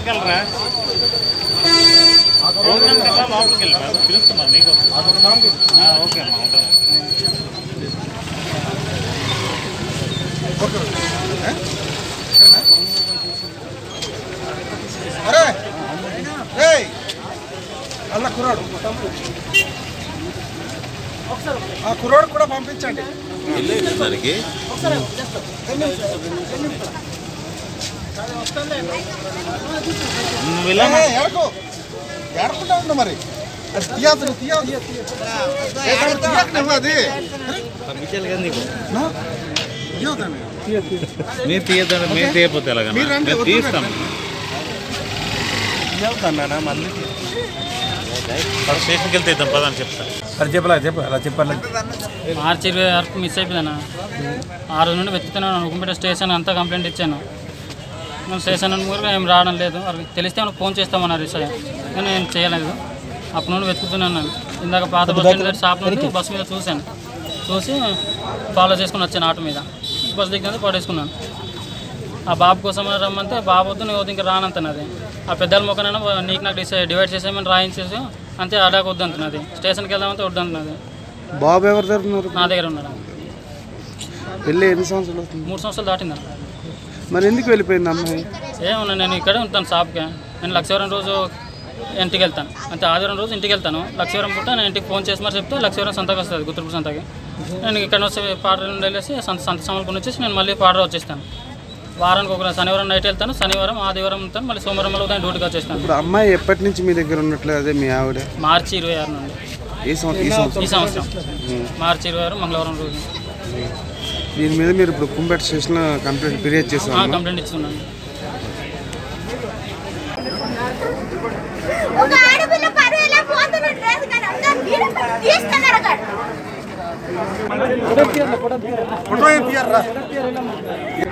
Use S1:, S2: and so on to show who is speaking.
S1: లోపలికి వెళ్ళరా ప్రోగ్రామ్ కదా లోపలికి వెళ్ళరా పిలుస్తున్నారు మీకు ఆ, ఓకే అమ్మా ఉంటాను
S2: అరే ఏయ్ అల్ల కుర్రాడు ఆ కుర్రాడు కూడా పంపించండి
S3: దానికి
S1: నువ్వు ఇలా
S2: ఏయ్, ఎడకు ఎడకుండా ఉండు మరి అది తీయద్దు తీయద్దు తీయకు నువ్వు అది
S1: పంపించాలి కదా నీకు
S2: నా? తీయొద్దండి.
S1: మీరు తీయద్దండి మీరు తీయకపోతే ఎలాగ
S2: మీరు రండి, వద్దు
S1: తీస్తాం స్టేషన్కి వెళ్తే ఇద్దాం పదని చెప్తాను
S4: అది చెప్పలే చెప్పు అలా చెప్పాలి
S5: మార్చి ఇరవై వరకు మిస్ అయిపోయిందన్న ఆ రోజు నుండి వెతుకుతున్నాను ఉక్కుంపేట స్టేషన్ అంతా కంప్లైంట్ ఇచ్చాను నేను స్టేషన్ నుండి కూడా ఏం రావడం లేదు వాళ్ళకి తెలిస్తే మనకు ఫోన్ చేస్తామన్నారు విషయం కానీ నేను చేయలేదు అప్పటి నుండి వెతుకుతున్నాను నేను ఇందాక పాత బస్ స్టాండ్ దగ్గర షాప్ నుండి బస్ మీద చూశాను చూసి ఫాలో చేసుకుని వచ్చాను ఆటో మీద బస్ దిగిన పడేసుకున్నాను ఆ బాబు కోసం రమ్మంటే బాబు వద్దు నువ్వు వద్దు ఇంకా రానంటున్నది ఆ పెద్దల మొక్కనైనా నీకు నాకు డిసైడ్ డివైడ్ చేసేయమని రాయించేసి అంతే అడాకు వద్దు అంటున్నది స్టేషన్కి వెళ్దామంటే వద్దు అంటున్నది
S4: బాబు ఎవరు తరపున్నారు
S5: నా దగ్గర ఉన్నాడు
S4: వెళ్ళి ఎన్ని సంవత్సరాలు అవుతుంది
S5: మూడు సంవత్సరాలు దాటిందా
S4: మరి ఎందుకు వెళ్ళిపోయింది అమ్మాయి
S5: ఏమన్నా నేను ఇక్కడే ఉంటాను షాప్కి నేను లక్షవరం రోజు ఇంటికి వెళ్తాను అంటే ఆదివారం రోజు ఇంటికి వెళ్తాను లక్షవరం పుట్ట నేను ఇంటికి ఫోన్ చేసి మరి చెప్తే లక్షవరం సంతకు వస్తుంది గుర్తుపూడి సంతకి నేను ఇక్కడ వచ్చి పాడర్ నుండి వెళ్ళేసి సంత సంత సామాన్లు వచ్చేసి నేను మళ్ళీ పాడర్ వచ్చేస్తాను వారానికి ఒక శనివారం నైట్ వెళ్తాను శనివారం ఆదివారం ఉంటాను మళ్ళీ సోమవారం మళ్ళీ ఉదయం డ్యూటీకి వచ్చేస్తాను
S4: ఇప్పుడు అమ్మాయి ఎప్పటి నుంచి మీ దగ్గర ఉన్నట్లేదు అదే మీ ఆవిడ
S5: మార్చి ఇరవై ఆరు నుండి
S4: ఏ సంవత్సరం ఈ సంవత్సరం
S5: ఈ సంవత్సరం మార్చి ఇరవై ఆరు మంగళవారం రోజు
S4: దీని మీద మీరు ఇప్పుడు కుంబెట్ స్టేషన్ కంప్లీట్ ఫిర్యాదు
S5: ఆ,
S4: చేసాము
S5: కంప్లైంట్ ఇస్తున్నాను
S6: ఒక ఆడపిల్ల పరువు ఎలా పోతున్నట్టు లేదు కానీ అందరూ వీడియో పెట్టి తీస్తున్నారు అక్కడ
S2: ఫోటో ఏం తీయర్రా